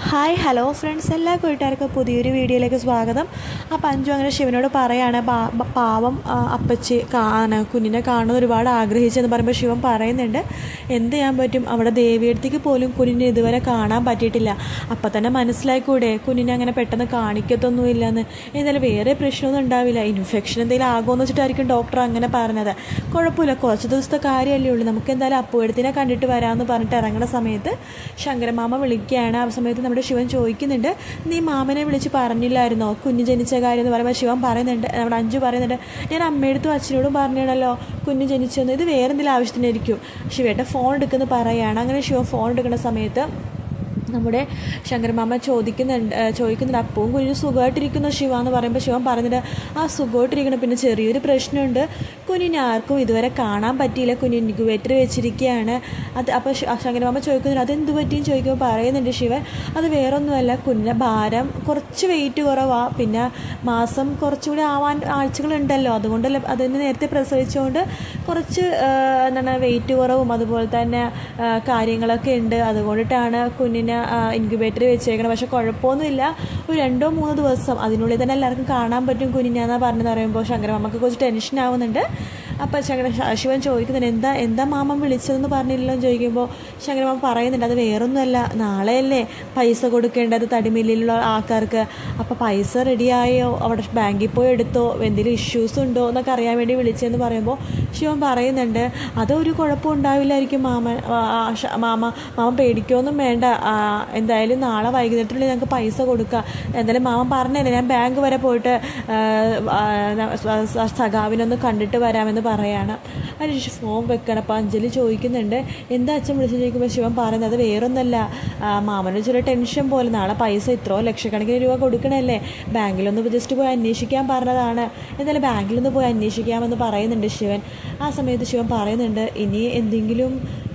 hi hello friends എല്ലാ കൂട്ടുകാർക്കും പുതിയൊരു വീഡിയോയിലേക്ക് സ്വാഗതം അപ്പോൾ അഞ്ചു അങ്ങനെ ശിവനോട് പറയാണ് പാ- പ- പാവം ആ, അപ്പച്ചി കാണാൻ കുഞ്ഞിനെ കാണുന്നത് ഒരുപാട് ആഗ്രഹിച്ചെന്ന് പറയുമ്പോൾ ശിവൻ പറയുന്നുണ്ട് എന്ത് ചെയ്യാൻ പറ്റും അവിടെ ദേവിയടുത്തേക്ക് പോലും കുഞ്ഞിനെ ഇതുവരെ കാണാൻ പറ്റിയിട്ടില്ല അപ്പം തന്നെ മനസ്സിലായിക്കൂടെ കുഞ്ഞിനെ അങ്ങനെ പെട്ടെന്ന് കാണിക്കത്തൊന്നുമില്ലെന്ന് എന്നാലും വേറെ പ്രശ്നമൊന്നും ഉണ്ടാവില്ല ഇൻഫെക്ഷൻ എന്തെങ്കിലും ആകുമെന്ന് വെച്ചിട്ടായിരിക്കും ഡോക്ടർ അങ്ങനെ പറഞ്ഞത് കുഴപ്പമില്ല കുറച്ച് ദിവസത്തെ കാര്യമല്ലേ ഉള്ളൂ നമുക്ക് എന്തായാലും അപ്പുവെടുത്തിനെ കണ്ടിട്ട് വരാമെന്ന് പറഞ്ഞിട്ട് ഇറങ്ങുന്ന സമയത്ത് ശങ്കരമാമ വിളിക്കുകയാണ് ആ സമയത്ത് നമ്മുടെ ശിവൻ ചോദിക്കുന്നുണ്ട് നീ മാമനെ വിളിച്ച് പറഞ്ഞില്ലായിരുന്നോ കുഞ്ഞ് ജനിച്ച കാര്യം എന്ന് പറയുമ്പോൾ ശിവൻ പറയുന്നുണ്ട് നമ്മുടെ അഞ്ചു പറയുന്നുണ്ട് ഞാൻ അമ്മയെടുത്തും അച്ഛനോടും പറഞ്ഞാണല്ലോ കുഞ്ഞ് ജനിച്ചെന്ന് ഇത് വേറെ എന്തെങ്കിലും ആവശ്യത്തിനായിരിക്കും ശിവേട്ട ഫോൺ എടുക്കുന്ന പറയുകയാണ് അങ്ങനെ ശിവൻ ഫോൺ എടുക്കുന്ന സമയത്ത് നമ്മുടെ ശങ്കരമാമ ചോദിക്കുന്നുണ്ട് ഏഹ് ചോദിക്കുന്നുണ്ട് അപ്പവും കുഞ്ഞിന് സുഖമായിട്ടിരിക്കുന്ന ശിവ എന്ന് പറയുമ്പോൾ ശിവൻ പറഞ്ഞിട്ട് ആ സുഖമായിട്ടിരിക്കണം പിന്നെ ചെറിയൊരു പ്രശ്നമുണ്ട് കുഞ്ഞിനെ ആർക്കും ഇതുവരെ കാണാൻ പറ്റിയില്ല കുഞ്ഞിന് ഇൻക്യുബേറ്റർ വെച്ചിരിക്കുകയാണ് അത് അപ്പോൾ ശങ്കരമാമ ചോദിക്കുന്നുണ്ട് അതെന്ത് പറ്റിയും ചോദിക്കുമ്പോൾ പറയുന്നുണ്ട് ശിവൻ അത് വേറൊന്നുമല്ല കുഞ്ഞിൻ്റെ ഭാരം കുറച്ച് വെയിറ്റ് കുറവാണ് പിന്നെ മാസം കുറച്ചുകൂടി ആവാൻ ആഴ്ചകളുണ്ടല്ലോ അതുകൊണ്ടല്ലേ അതിന് നേരത്തെ പ്രസവിച്ചുകൊണ്ട് കുറച്ച് ഏഹ്, എന്താണ് വെയിറ്റ് കുറവും അതുപോലെ തന്നെ ഏഹ്, കാര്യങ്ങളൊക്കെ ഉണ്ട് അതുകൊണ്ടിട്ടാണ് കുഞ്ഞിനെ ഇൻക്യുബേറ്റർ വെച്ചേക്കണം പക്ഷെ കുഴപ്പമൊന്നുമില്ല ഒരു രണ്ടോ മൂന്നോ ദിവസം അതിനുള്ളിൽ തന്നെ എല്ലാവർക്കും കാണാൻ പറ്റും കുഞ്ഞിനെന്നാണ് പറഞ്ഞെന്ന് പറയുമ്പോൾ ശങ്കരമാമക്ക് കുറച്ച് ടെൻഷൻ ആവുന്നുണ്ട് അപ്പോൾ ശങ്കര ശിവൻ ചോദിക്കുന്നുണ്ട് എന്താ എന്താ മാമൻ വിളിച്ചതെന്ന് പറഞ്ഞില്ലല്ലോ എന്ന് ചോദിക്കുമ്പോൾ ശങ്കരമാമ പറയുന്നുണ്ട് അത് വേറൊന്നുമല്ല നാളെയല്ലേ പൈസ കൊടുക്കേണ്ടത് തടിമില്ലിലുള്ള ആൾക്കാർക്ക് അപ്പോൾ പൈസ റെഡിയായോ അവിടെ ബാങ്കിൽ പോയി എടുത്തോ എന്തെങ്കിലും ഇഷ്യൂസ് ഉണ്ടോ എന്നൊക്കെ അറിയാൻ വേണ്ടി വിളിച്ചതെന്ന് പറയുമ്പോൾ ശിവൻ പറയുന്നുണ്ട് അതൊരു കുഴപ്പം ഉണ്ടാവില്ലായിരിക്കും മാമൻ ആ, ആ, ശ- മാമ മാമ പേടിക്കൊന്നും വേണ്ട ആ, എന്തായാലും നാളെ വൈകുന്നേരത്തിനുള്ളിൽ ഞങ്ങൾക്ക് പൈസ കൊടുക്കുക എന്തായാലും മാമൻ പറഞ്ഞല്ലേ ഞാൻ ബാങ്ക് വരെ പോയിട്ട് ആ, ആ, സ- സ- സഖാവിനൊന്ന് കണ്ടിട്ട് വരാമെന്ന് പറയാണ് അതിനുശേഷം ഫോൺ വെക്കണം അപ്പോൾ അഞ്ജലി ചോദിക്കുന്നുണ്ട് എന്താ അച്ഛൻ വിളിച്ചു ചോദിക്കുമ്പോൾ ശിവൻ പറയുന്നത് അത് വേറൊന്നല്ല ആ, മാമന് ചെറിയ ടെൻഷൻ പോലെ നാളെ പൈസ ഇത്രയോ ലക്ഷക്കണക്കിന് രൂപ കൊടുക്കണല്ലേ ബാങ്കിലൊന്ന് ജസ്റ്റ് പോയി അന്വേഷിക്കാൻ പറഞ്ഞതാണ് എന്തായാലും ബാങ്കിലൊന്ന് പോയി അന്വേഷിക്കാമെന്ന് പറയുന്നുണ്ട് ശിവൻ ആ സമയത്ത് ശിവൻ പറയുന്നുണ്ട് ഇനി എന്തെങ്കിലും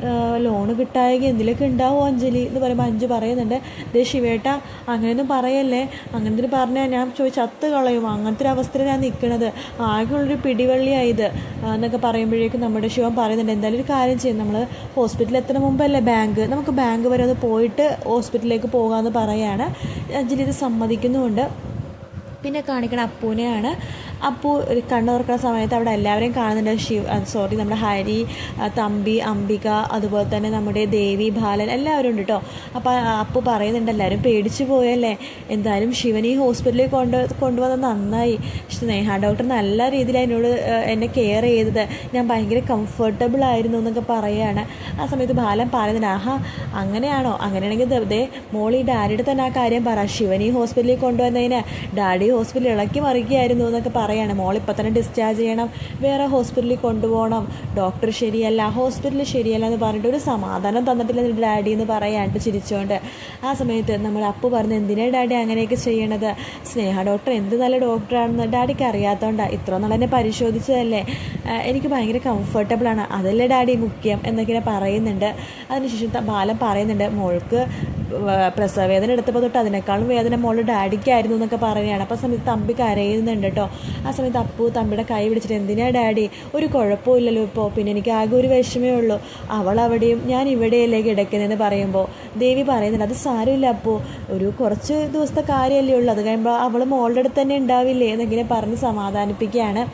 ലോണ് കിട്ടായെങ്കിൽ എന്തെങ്കിലുമൊക്കെ ഉണ്ടാവുമോ അഞ്ജലി എന്ന് പറയുമ്പോൾ അഞ്ചു പറയുന്നുണ്ട് ദേ ശിവേട്ട അങ്ങനെയൊന്നും പറയല്ലേ അങ്ങനത്തെ പറഞ്ഞാൽ ഞാൻ ചോദിച്ച് ചത്ത് കളയും അങ്ങനത്തെ ഒരു അവസ്ഥയിൽ ഞാൻ നിൽക്കണത് ആകെയുള്ളൊരു പിടിവള്ളിയായത് ആ, എന്നൊക്കെ പറയുമ്പോഴേക്കും നമ്മുടെ ശിവൻ പറയുന്നുണ്ട് എന്തായാലും ഒരു കാര്യം ചെയ്യും നമ്മൾ ഹോസ്പിറ്റലിൽ എത്തുന്ന മുമ്പല്ലേ ബാങ്ക് നമുക്ക് ബാങ്ക് വരെ ഒന്ന് പോയിട്ട് ഹോസ്പിറ്റലിലേക്ക് പോകാമെന്ന് പറയാണ് അഞ്ജലി ഇത് സമ്മതിക്കുന്നുമുണ്ട് പിന്നെ കാണിക്കണ അപ്പൂനെയാണ് അപ്പു ഒരു കണ്ണ് തുറക്കുന്ന സമയത്ത് അവിടെ എല്ലാവരെയും കാണുന്നുണ്ട് ശിവ് സോറി നമ്മുടെ ഹരി ആ, തമ്പി അംബിക അതുപോലെ തന്നെ നമ്മുടെ ദേവി ബാലൻ എല്ലാവരും ഉണ്ട് കേട്ടോ അപ്പോൾ അപ്പു പറയുന്നുണ്ട് എല്ലാവരും പേടിച്ചു പോയല്ലേ എന്തായാലും ശിവൻ ഈ ഹോസ്പിറ്റലിൽ കൊണ്ട് കൊണ്ടുവന്നത് നന്നായി സ്നേഹ ഡോക്ടർ നല്ല രീതിയിൽ എന്നോട് ആ, എന്നെ കെയർ ചെയ്തത് ഞാൻ ഭയങ്കര കംഫർട്ടബിൾ ആയിരുന്നു എന്നൊക്കെ പറയുകയാണ് ആ സമയത്ത് ബാലൻ പറയുന്നുണ്ട് ആഹാ അങ്ങനെയാണോ അങ്ങനെയാണെങ്കിൽ ദേ- ദേ മോൾ ഈ ഡാഡിയുടെ തന്നെ ആ കാര്യം പറ ശിവൻ ഈ ഹോസ്പിറ്റലിൽ കൊണ്ടുവന്നതിന് ഡാഡി ഹോസ്പിറ്റലിൽ ഇളക്കി മറിക്കുകയായിരുന്നു എന്നൊക്കെ പറയാണ് മോൾ ഇപ്പം തന്നെ ഡിസ്ചാർജ് ചെയ്യണം വേറെ ഹോസ്പിറ്റലിൽ കൊണ്ടുപോകണം ഡോക്ടർ ശരിയല്ല ഹോസ്പിറ്റലിൽ ശരിയല്ല എന്ന് പറഞ്ഞിട്ട് ഒരു സമാധാനം തന്നിട്ടില്ല നിന്റെ ഡാഡി എന്ന് പറയാണ്ട് ചിരിച്ചുകൊണ്ട് ആ സമയത്ത് നമ്മൾ അപ്പു പറഞ്ഞു എന്തിനാ ഡാഡി അങ്ങനെയൊക്കെ ചെയ്യണത് സ്നേഹ ഡോക്ടർ എന്ത് നല്ല ഡോക്ടറാണെന്ന് ഡാഡിക്ക് അറിയാത്തതുകൊണ്ടാണ് ഇത്ര നാൾ എന്നെ പരിശോധിച്ചതല്ലേ ആ, എനിക്ക് ഭയങ്കര കംഫർട്ടബിളാണ് അതല്ലേ ഡാഡി മുഖ്യം എന്നൊക്കെ പറയുന്നുണ്ട് അതിനുശേഷം ത- ബാലൻ പറയുന്നുണ്ട് മോൾക്ക് വ- പ്രസവവേദന എടുത്തപ്പോൾ തൊട്ട് അതിനേക്കാളും വേദന മോള് ഡാഡിക്കായിരുന്നു എന്നൊക്കെ പറയുകയാണ് അപ്പോൾ ആ സമയത്ത് തമ്പി കരയുന്നുണ്ട് കേട്ടോ ആ സമയത്ത് അപ്പു തമ്പിയുടെ കൈ പിടിച്ചിട്ട് എന്തിനാ ഡാഡി ഒരു കുഴപ്പമില്ലല്ലോ ഇപ്പോൾ പിന്നെ എനിക്ക് ആകെ ഒരു വിഷമേ ഉള്ളൂ അവൾ അവിടെയും ഞാൻ ഇവിടെയല്ലേ കിടക്കുന്നതെന്ന് പറയുമ്പോൾ ദേവി പറയുന്നുണ്ട് അത് സാരമില്ല അപ്പു ഒരു കുറച്ച് ദിവസത്തെ കാര്യമല്ലേ ഉള്ളൂ അത് കഴിയുമ്പോൾ അവൾ മോളുടെ അടുത്ത് തന്നെ ഉണ്ടാവില്ലേ എന്നിങ്ങനെ പറഞ്ഞ് സമാധാനിപ്പിക്കുകയാണ്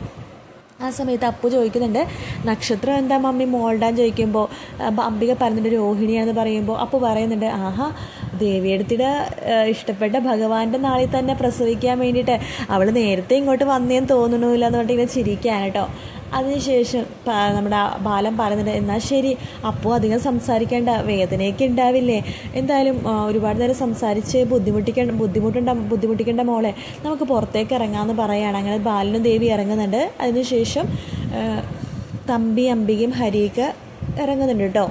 ആ സമയത്ത് അപ്പു ചോദിക്കുന്നുണ്ട് നക്ഷത്രം എന്താ മമ്മി മോൾഡാൻ ചോദിക്കുമ്പോൾ അമ്പ- അംബിക പറയുന്നുണ്ട് രോഹിണിയാണെന്ന് പറയുമ്പോൾ അപ്പു പറയുന്നുണ്ട് ആഹാ ദേവിയെടുത്തിടെ ഇഷ്ടപ്പെട്ട ഭഗവാന്റെ നാളിൽ തന്നെ പ്രസവിക്കാൻ വേണ്ടിയിട്ട് അവൾ നേരത്തെ ഇങ്ങോട്ട് വന്നേന്ന് തോന്നണില്ല എന്ന് പറഞ്ഞിട്ട് ഇങ്ങനെ ചിരിക്കുകയാണ് കേട്ടോ അതിനുശേഷം പ- നമ്മുടെ ആ ബാലൻ പറയുന്നുണ്ട് എന്നാൽ ശരി അപ്പോൾ അധികം സംസാരിക്കേണ്ട വേദനയൊക്കെ ഉണ്ടാവില്ലേ എന്തായാലും ആ, ഒരുപാട് നേരം സംസാരിച്ച് ബുദ്ധിമുട്ടിക്കേണ്ട ബുദ്ധിമുട്ടുണ്ട ബുദ്ധിമുട്ടിക്കേണ്ട മോളെ നമുക്ക് പുറത്തേക്ക് ഇറങ്ങാമെന്ന് പറയുകയാണ് അങ്ങനെ ബാലനും ദേവി ഇറങ്ങുന്നുണ്ട് അതിനുശേഷം ആ, തമ്പി അംബികയും ഹരിയൊക്കെ ഇറങ്ങുന്നുണ്ട് കേട്ടോ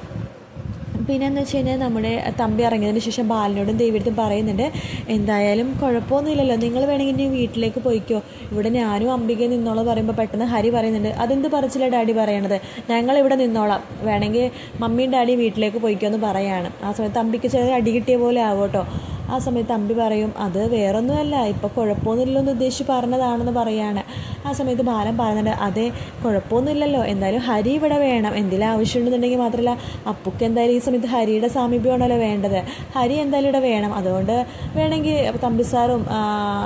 പിന്നെ എന്ന് വെച്ച് കഴിഞ്ഞാൽ നമ്മുടെ തമ്പി ഇറങ്ങിയതിന് ശേഷം ബാലനോടും ദേവിയടുത്തും പറയുന്നുണ്ട് എന്തായാലും കുഴപ്പമൊന്നുമില്ലല്ലോ നിങ്ങൾ വേണമെങ്കിൽ ഇനി വീട്ടിലേക്ക് പോയിക്കോ ഇവിടെ ഞാനും അംബികയും നിന്നോളാം പറയുമ്പോൾ പെട്ടെന്ന് ഹരി പറയുന്നുണ്ട് അതെന്ത് പറച്ചില്ല ഡാഡി പറയണത് ഞങ്ങൾ ഇവിടെ നിന്നോളാം വേണമെങ്കിൽ മമ്മിയും ഡാഡിയും വീട്ടിലേക്ക് പോയിക്കോ എന്ന് പറയാണ് ആ സമയത്ത് അമ്പിക്ക് ചെറിയ അടി കിട്ടിയ പോലെ ആവും കേട്ടോ ആ സമയത്ത് അമ്പി പറയും അത് വേറൊന്നുമല്ല ഇപ്പോൾ കുഴപ്പമൊന്നുമില്ലെന്ന് ഉദ്ദേശിച്ച് പറഞ്ഞതാണെന്ന് പറയാണ് ആ സമയത്ത് ബാലൻ പറയുന്നുണ്ട് അതെ കുഴപ്പമൊന്നുമില്ലല്ലോ എന്തായാലും ഹരി ഇവിടെ വേണം എന്തെങ്കിലും ആവശ്യമുണ്ടെന്നുണ്ടെങ്കിൽ മാത്രമല്ല അപ്പുക്ക് എന്തായാലും ഈ സമയത്ത് ഹരിയുടെ സാമീപ്യമാണല്ലോ വേണ്ടത് ഹരി എന്തായാലും ഇവിടെ വേണം അതുകൊണ്ട് വേണമെങ്കിൽ തമ്പി സാറും ആ,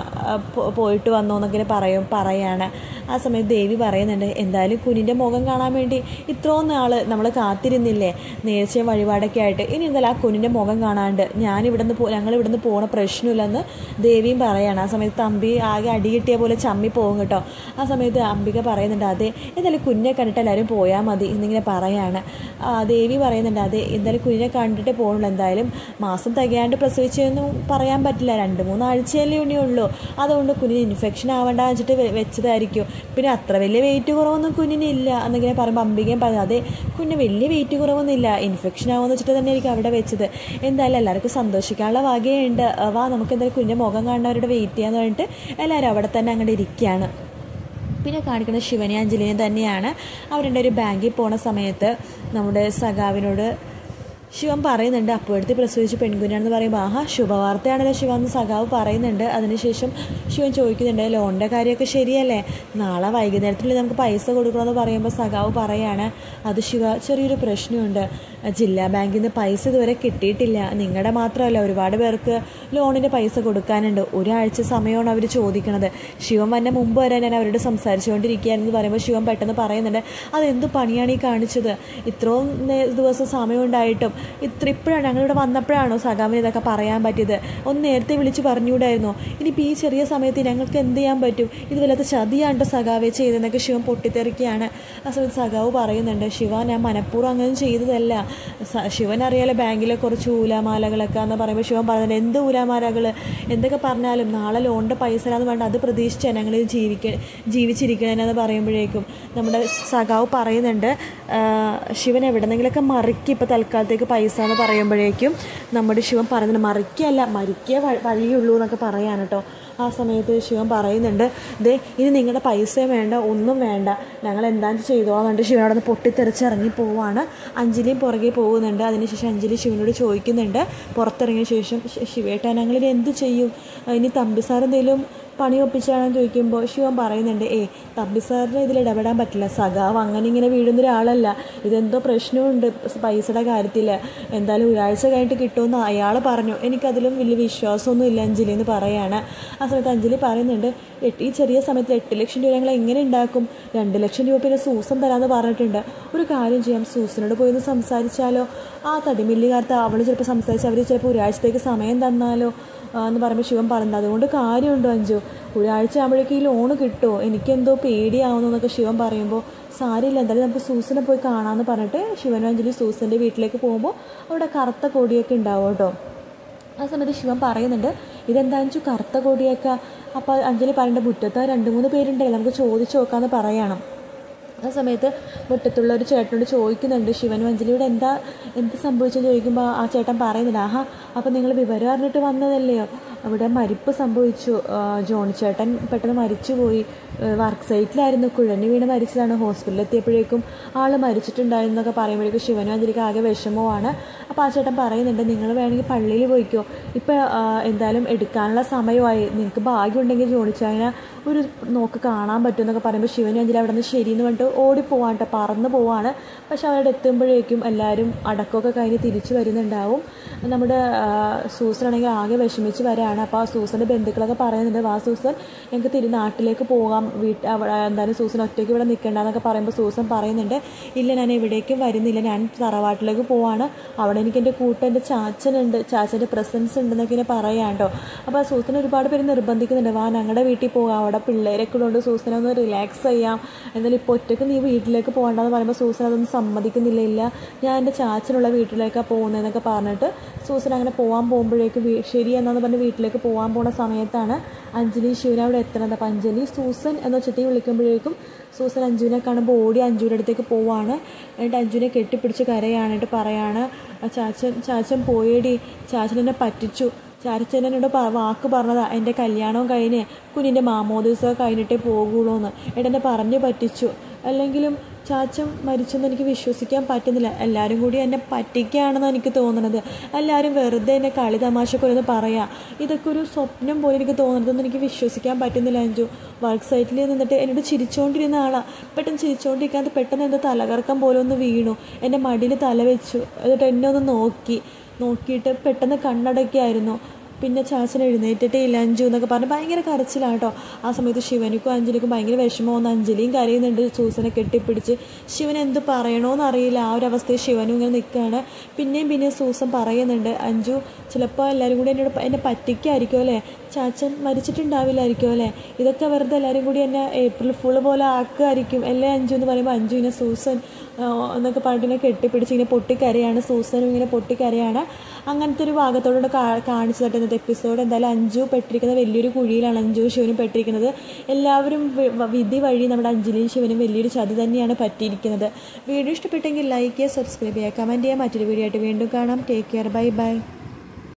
പോ- പോയിട്ട് വന്നോ എന്നൊക്കെ പറയും പറയാണ് ആ സമയത്ത് ദേവി പറയുന്നുണ്ട് എന്തായാലും കുഞ്ഞിൻ്റെ മുഖം കാണാൻ വേണ്ടി ഇത്രയും നാൾ നമ്മൾ കാത്തിരുന്നില്ലേ നേർച്ചയും വഴിപാടൊക്കെ ആയിട്ട് ഇനി എന്തായാലും ആ കുഞ്ഞിൻ്റെ മുഖം കാണാണ്ട് ഞാൻ ഇവിടുന്ന് പോ ഞങ്ങൾ ഇവിടുന്ന് പോണ പ്രശ്നമില്ലെന്ന് ദേവിയും പറയാണ് ആ സമയത്ത് തമ്പി ആകെ അടി കിട്ടിയ പോലെ ചമ്മി പോകും കേട്ടോ ആ സമയത്ത് അംബിക പറയുന്നുണ്ട് അതെ എന്തായാലും കുഞ്ഞിനെ കണ്ടിട്ട് എല്ലാവരും പോയാൽ മതി എന്നിങ്ങനെ പറയാണ് ആ, ദേവി പറയുന്നുണ്ട് അതെ എന്തായാലും കുഞ്ഞിനെ കണ്ടിട്ട് പോകുള്ളൂ എന്തായാലും മാസം തികയാണ്ട് പ്രസവിച്ചൊന്നും പറയാൻ പറ്റില്ല രണ്ട് മൂന്ന് ആഴ്ചയല്ലേ ഉണ്ണി ഉള്ളൂ അതുകൊണ്ട് കുഞ്ഞിന് ഇൻഫെക്ഷൻ ആവണ്ട വെച്ചിട്ട് വെ- വെച്ചതായിരിക്കും പിന്നെ അത്ര വലിയ വെയിറ്റ് കുറവൊന്നും കുഞ്ഞിനില്ല എന്നിങ്ങനെ പറയുമ്പോൾ അംബികയും പറഞ്ഞു അതെ കുഞ്ഞിന് വലിയ വെയിറ്റ് കുറവൊന്നുമില്ല ഇൻഫെക്ഷൻ ആവുമെന്ന് വെച്ചിട്ട് തന്നെ ആയിരിക്കും അവിടെ വെച്ചത് എന്തായാലും എല്ലാവർക്കും സന്തോഷിക്കാനുള്ള വകയുണ്ട് ആ, വാ നമുക്ക് എന്തായാലും കുഞ്ഞിൻ്റെ മുഖം കാണുന്നവരുടെ വെയിറ്റ് ചെയ്യാന്ന് പറഞ്ഞിട്ട് എല്ലാവരും അവിടെ തന്നെ അങ്ങോട്ട് ഇരിക്കുകയാണ് പിന്നെ കാണിക്കുന്നത് ശിവനെ അഞ്ജലിനെ തന്നെയാണ് അവരുടെ ഒരു ബാങ്കിൽ പോണ സമയത്ത് നമ്മുടെ സഖാവിനോട് ശിവൻ പറയുന്നുണ്ട് അപ്പോഴത്തെ പ്രസവിച്ച് പെൺകുഞ്ഞാണെന്ന് പറയുമ്പോൾ ആഹാ ശുഭവാർത്തയാണല്ലോ ശിവ എന്ന് സഖാവ് പറയുന്നുണ്ട് അതിനുശേഷം ശിവൻ ചോദിക്കുന്നുണ്ട് ലോണിൻ്റെ കാര്യമൊക്കെ ശരിയല്ലേ നാളെ വൈകുന്നേരത്തിൽ നമുക്ക് പൈസ കൊടുക്കണമെന്ന് പറയുമ്പോൾ സഖാവ് പറയാണ് അത് ശിവ ചെറിയൊരു പ്രശ്നമുണ്ട് ജില്ലാ ബാങ്കിൽ നിന്ന് പൈസ ഇതുവരെ കിട്ടിയിട്ടില്ല നിങ്ങളുടെ മാത്രമല്ല ഒരുപാട് പേർക്ക് ലോണിൻ്റെ പൈസ കൊടുക്കാനുണ്ട് ഒരാഴ്ച സമയമാണ് അവർ ചോദിക്കണത് ശിവൻ വന്ന മുമ്പ് വരെ ഞാൻ അവരോട് സംസാരിച്ചുകൊണ്ടിരിക്കുകയാണെന്ന് പറയുമ്പോൾ ശിവൻ പെട്ടെന്ന് പറയുന്നുണ്ട് അതെന്ത് പണിയാണ് ഈ കാണിച്ചത് ഇത്രയും നേ- ദിവസം സമയം ഉണ്ടായിട്ടും ഇത്ര ഇപ്പോഴാണ് ഞങ്ങളിവിടെ വന്നപ്പോഴാണോ സഖാവിന് ഇതൊക്കെ പറയാൻ പറ്റിയത് ഒന്ന് നേരത്തെ വിളിച്ച് പറഞ്ഞുകൂടായിരുന്നോ ഇനിയിപ്പോൾ ഈ ചെറിയ സമയത്ത് ഞങ്ങൾക്ക് എന്ത് ചെയ്യാൻ പറ്റും ഇത് വല്ലാത്ത ചതിയാണ്ട് സഖാവെ ചെയ്തതെന്നൊക്കെ ശിവൻ പൊട്ടിത്തെറിക്കുകയാണ് ആ സമയത്ത് സഖാവ് പറയുന്നുണ്ട് ശിവ ഞാൻ മനഃപൂർവ്വം അങ്ങനെ ചെയ്തതല്ല സ- ശിവൻ അറിയാലോ ബാങ്കിലെ കുറച്ച് ഊലാമാലകളൊക്കെ എന്ന് പറയുമ്പോൾ ശിവൻ പറയുന്നുണ്ട് എന്ത് ഊലാമാലകൾ എന്തൊക്കെ പറഞ്ഞാലും നാളെ ലോണിൻ്റെ പൈസ എന്ന് വേണ്ട അത് പ്രതീക്ഷിച്ചാണ് ഞങ്ങൾ ജീവിക്ക ജീവിച്ചിരിക്കണമെന്ന് പറയുമ്പോഴേക്കും നമ്മുടെ സഖാവ് പറയുന്നുണ്ട് ആ, ശിവൻ എവിടെന്നെങ്കിലൊക്കെ മറിക്ക് ഇപ്പോൾ തൽക്കാലത്തേക്ക് പൈസ എന്ന് പറയുമ്പോഴേക്കും നമ്മുടെ ശിവൻ പറയുന്നുണ്ട് മറിക്കല്ല മരിക്കേ വ- വഴിയുള്ളൂ എന്നൊക്കെ പറയാൻ കേട്ടോ ആ സമയത്ത് ശിവൻ പറയുന്നുണ്ട് ദേ ഇനി നിങ്ങളുടെ പൈസ വേണ്ട ഒന്നും വേണ്ട ഞങ്ങൾ എന്താണെന്ന് ചെയ്തോളാം എന്നിട്ട് ശിവൻ അവിടെ നിന്ന് പൊട്ടിത്തെറിച്ച് ഇറങ്ങി പോവാണ് അഞ്ജലിയും പുറകെ പോകുന്നുണ്ട് അതിനുശേഷം അഞ്ജലി ശിവനോട് ചോദിക്കുന്നുണ്ട് പുറത്തിറങ്ങിയ ശേഷം "ശ- ശിവേട്ടാ ഞങ്ങളിനി എന്ത് ചെയ്യും ഇനി തമ്പി സാർ എന്തെങ്കിലും പണി ഒപ്പിച്ചാണെന്ന് ചോദിക്കുമ്പോൾ ശിവൻ പറയുന്നുണ്ട് ഏ തമ്പി സാറിന് ഇതിൽ ഇടപെടാൻ പറ്റില്ല സഖാവ് അങ്ങനെ ഇങ്ങനെ വീഴുന്ന ഒരാളല്ല ഇതെന്തോ പ്രശ്നമുണ്ട് പൈസയുടെ കാര്യത്തിൽ എന്തായാലും ഒരാഴ്ച കഴിഞ്ഞിട്ട് കിട്ടുമെന്ന് അയാൾ പറഞ്ഞു എനിക്കതിലും വലിയ വിശ്വാസമൊന്നും ഇല്ല അഞ്ജലി എന്ന് പറയാണ് ആ സമയത്ത് അഞ്ജലി പറയുന്നുണ്ട് എട്ട് ഈ ചെറിയ സമയത്ത് എട്ട് ലക്ഷം രൂപ ഞങ്ങൾ എങ്ങനെ ഉണ്ടാക്കും രണ്ട് ലക്ഷം രൂപ പിന്നെ സൂസൻ തരാമെന്ന് പറഞ്ഞിട്ടുണ്ട് ഒരു കാര്യം ചെയ്യാം സൂസനോട് പോയി ഒന്ന് സംസാരിച്ചാലോ ആ തടിമില്ലുകാരത്ത് അവൾ ചിലപ്പോൾ സംസാരിച്ച് അവർ ചിലപ്പോൾ ഒരാഴ്ചത്തേക്ക് സമയം തന്നാലോ ആ, എന്ന് പറയുമ്പോൾ ശിവൻ പറഞ്ഞത് അതുകൊണ്ട് കാര്യമുണ്ടോ അഞ്ചു ഒരാഴ്ച ആകുമ്പോഴേക്കും ഈ ലോണ് കിട്ടുമോ എനിക്കെന്തോ പേടിയാവുന്നു എന്നൊക്കെ ശിവൻ പറയുമ്പോൾ സാരിയില്ല എന്തായാലും നമുക്ക് സൂസനെ പോയി കാണാമെന്ന് പറഞ്ഞിട്ട് ശിവനും അഞ്ജലി സൂസൻ്റെ വീട്ടിലേക്ക് പോകുമ്പോൾ അവിടെ കറുത്ത കൊടിയൊക്കെ ഉണ്ടാവും കേട്ടോ ആ സമയത്ത് ശിവൻ പറയുന്നുണ്ട് ഇതെന്താണെന്ന് വെച്ചാൽ കറുത്ത കൊടിയൊക്കെ അപ്പോൾ അഞ്ജലി പറയേണ്ട മുറ്റത്ത് രണ്ട് മൂന്ന് പേരുണ്ടല്ലോ നമുക്ക് ചോദിച്ചു നോക്കാമെന്ന് പറയണം ആ സമയത്ത് മുറ്റത്തുള്ള ഒരു ചേട്ടനോട് ചോദിക്കുന്നുണ്ട് ശിവനും അഞ്ജലിയോട് എന്താ എന്ത് സംഭവിച്ചെന്ന് ചോദിക്കുമ്പോൾ ആ ചേട്ടൻ പറയുന്നില്ല ആഹാ അപ്പം നിങ്ങൾ വിവരം അറിഞ്ഞിട്ട് വന്നതല്ലയോ അവിടെ മരിപ്പ് സംഭവിച്ചു ആ, ജോണി ചേട്ടൻ പെട്ടെന്ന് മരിച്ചുപോയി വർക്ക് സൈറ്റിലായിരുന്നു കുഴഞ്ഞു വീണ് മരിച്ചതാണ് ഹോസ്പിറ്റലിൽ എത്തിയപ്പോഴേക്കും ആൾ മരിച്ചിട്ടുണ്ടായിരുന്നൊക്കെ പറയുമ്പോഴേക്കും ശിവനും അഞ്ജലിക്ക് ആകെ വിഷമമാണ് അപ്പോൾ ആ ചേട്ടൻ പറയുന്നുണ്ട് നിങ്ങൾ വേണമെങ്കിൽ പള്ളിയിൽ പോയിക്കോ ഇപ്പോൾ എന്തായാലും എടുക്കാനുള്ള സമയമായി നിങ്ങൾക്ക് ഭാഗ്യമുണ്ടെങ്കിൽ ജോണിച്ചായനെ ഒരു നോക്ക് കാണാൻ പറ്റും എന്നൊക്കെ പറയുമ്പോൾ ശിവനും അഞ്ജലി അവിടെ നിന്ന് ശരിയെന്ന് പറഞ്ഞിട്ട് ഓടിപ്പോവാൻ കേട്ടോ പറന്ന് പോവാണ് പക്ഷെ അവിടെ എത്തുമ്പോഴേക്കും എല്ലാവരും അടക്കമൊക്കെ കഴിഞ്ഞ് തിരിച്ചു വരുന്നുണ്ടാവും നമ്മുടെ ആ, സൂസനാണെങ്കിൽ ആകെ വിഷമിച്ച് വരാണ് അപ്പോൾ ആ സൂസൻ്റെ ബന്ധുക്കളൊക്കെ പറയുന്നുണ്ട് വാ സൂസൻ ഞങ്ങൾക്ക് തിരി നാട്ടിലേക്ക് പോകാം വീട്ട് അവിടെ എന്തായാലും സൂസൻ ഒറ്റയ്ക്ക് ഇവിടെ നിൽക്കേണ്ടെന്നൊക്കെ പറയുമ്പോൾ സൂസൻ പറയുന്നുണ്ട് ഇല്ല ഞാൻ എവിടേക്കും വരുന്നില്ല ഞാൻ തറവാട്ടിലേക്ക് പോവാണ് അവിടെ എനിക്ക് എൻ്റെ കൂട്ട് എൻ്റെ ചാച്ചനുണ്ട് ചാച്ചൻ്റെ പ്രസൻസ് ഉണ്ടെന്നൊക്കെ ഇങ്ങനെ പറയാം കേട്ടോ അപ്പോൾ ആ സൂസൻ ഒരുപാട് പേര് നിർബന്ധിക്കുന്നുണ്ട് വാ ഞങ്ങളുടെ വീട്ടിൽ പോകാം അവിടെ പിള്ളേരൊക്കെ കൊണ്ട് സൂസനെ ഒന്ന് റിലാക്സ് ചെയ്യാം എന്നാലും ഇപ്പോൾ ഒറ്റയ്ക്ക് നീ വീട്ടിലേക്ക് പോകണ്ടെന്ന് പറയുമ്പോൾ സൂസൻ അതൊന്നും സമ്മതിക്കുന്നില്ല ഇല്ല ഞാൻ എൻ്റെ ചാച്ചനുള്ള വീട്ടിലേക്കാണ് പോകുന്നതെന്നൊക്കെ പറഞ്ഞിട്ട് സൂസൻ അങ്ങനെ പോകാൻ പോകുമ്പോഴേക്കും വീ- ശരി എന്നാന്ന് പറഞ്ഞ് വീട്ടിലേക്ക് പോകാൻ പോണ സമയത്താണ് അഞ്ജലി ശിവന അവിടെ എത്തുന്നത് അപ്പോൾ അഞ്ജലി സൂസൻ എന്ന ചെത്തി വിളിക്കുമ്പോഴേക്കും സൂസൻ അഞ്ജുവിനെ കാണുമ്പോൾ ഓടി അഞ്ജുവിൻ്റെ അടുത്തേക്ക് പോവാണ് എന്നിട്ട് അഞ്ജുവിനെ കെട്ടിപ്പിടിച്ച് കരയാണിട്ട് പറയാണ് "ആ ചാച്ചൻ ചാച്ചൻ പോയേടി ചാച്ചൻ എന്നെ പറ്റിച്ചു ചാച്ചൻ എന്നോട് പ- വാക്ക് പറഞ്ഞതാ എൻ്റെ കല്യാണവും കഴിഞ്ഞ് കുഞ്ഞിൻ്റെ മാമോദിവസമൊക്കെ കഴിഞ്ഞിട്ടേ പോകുള്ളൂ എന്ന് എന്നെ പറഞ്ഞു പറ്റിച്ചു അല്ലെങ്കിലും ചാച്ചൻ മരിച്ചെന്ന് എനിക്ക് വിശ്വസിക്കാൻ പറ്റുന്നില്ല എല്ലാവരും കൂടി എന്നെ പറ്റിക്കുകയാണെന്ന് എനിക്ക് തോന്നുന്നത് എല്ലാവരും വെറുതെ എന്നെ കളി തമാശക്കൊരുന്ന് പറയാം ഇതൊക്കെ ഒരു സ്വപ്നം പോലെ എനിക്ക് തോന്നുന്നതെന്ന് എനിക്ക് വിശ്വസിക്കാൻ പറ്റുന്നില്ല അഞ്ചു വർക്ക് സൈറ്റിൽ നിന്നിട്ട് എന്നോട് ചിരിച്ചുകൊണ്ടിരുന്ന ആളാണ് പെട്ടെന്ന് ചിരിച്ചുകൊണ്ടിരിക്കാതെ പെട്ടെന്ന് എന്തോ തലകറക്കം പോലെ ഒന്ന് വീണു എൻ്റെ മടിയിൽ തല വെച്ചു എന്നിട്ട് എന്നെ ഒന്ന് നോക്കി നോക്കിയിട്ട് പെട്ടെന്ന് കണ്ണടക്കിയായിരുന്നു പിന്നെ ചാച്ചൻ എഴുന്നേറ്റിട്ടേ ഇല്ല അഞ്ചു എന്നൊക്കെ പറഞ്ഞ് ഭയങ്കര കരച്ചിലാണ് കേട്ടോ ആ സമയത്ത് ശിവനിക്കും അഞ്ജലിക്കും ഭയങ്കര വിഷമമൊന്ന് അഞ്ജലിയും കരയുന്നുണ്ട് സൂസനെ കെട്ടിപ്പിടിച്ച് ശിവൻ എന്ത് പറയണമെന്ന് അറിയില്ല ആ ഒരു അവസ്ഥയിൽ ശിവനും ഇങ്ങനെ നിൽക്കുകയാണ് പിന്നെയും പിന്നെയും സൂസൻ പറയുന്നുണ്ട് അഞ്ജു ചിലപ്പോൾ എല്ലാവരും കൂടി എന്നോട് എന്നെ പറ്റിക്കായിരിക്കും അല്ലേ ചാച്ചൻ മരിച്ചിട്ടുണ്ടാവില്ലായിരിക്കും അല്ലേ ഇതൊക്കെ വെറുതെ എല്ലാവരും കൂടി എന്നെ ഏപ്രിൽ ഫുൾ പോലെ ആക്കുമായിരിക്കും അല്ലേ അഞ്ജു എന്ന് പറയുമ്പോൾ അഞ്ജു ഇങ്ങനെ സൂസൻ എന്നൊക്കെ പറഞ്ഞിട്ട് ഇങ്ങനെ കെട്ടിപ്പിടിച്ച് ഇങ്ങനെ പൊട്ടിക്കരയാണ് സൂസനും ഇങ്ങനെ പൊട്ടിക്കരയാണ് അങ്ങനത്തെ ഒരു ഭാഗത്തോടെ കാണിച്ചു തട്ടെ ഇന്നത്തെ എപ്പിസോഡ് എന്തായാലും അഞ്ചു പെട്ടിരിക്കുന്ന വലിയൊരു കുഴിയിലാണ് അഞ്ചു ശിവനും പെട്ടിരിക്കുന്നത് എല്ലാവരും വിധി വഴി നമ്മുടെ അഞ്ജലിയും ശിവനും വലിയൊരു ചതി തന്നെയാണ് പറ്റിയിരിക്കുന്നത് വീഡിയോ ഇഷ്ടപ്പെട്ടെങ്കിൽ ലൈക്ക് ചെയ്യുക സബ്സ്ക്രൈബ് ചെയ്യുക കമൻറ്റ് ചെയ്യുക മറ്റൊരു വീഡിയോ ആയിട്ട് വീണ്ടും കാണാം ടേക്ക് കെയർ ബൈ ബൈ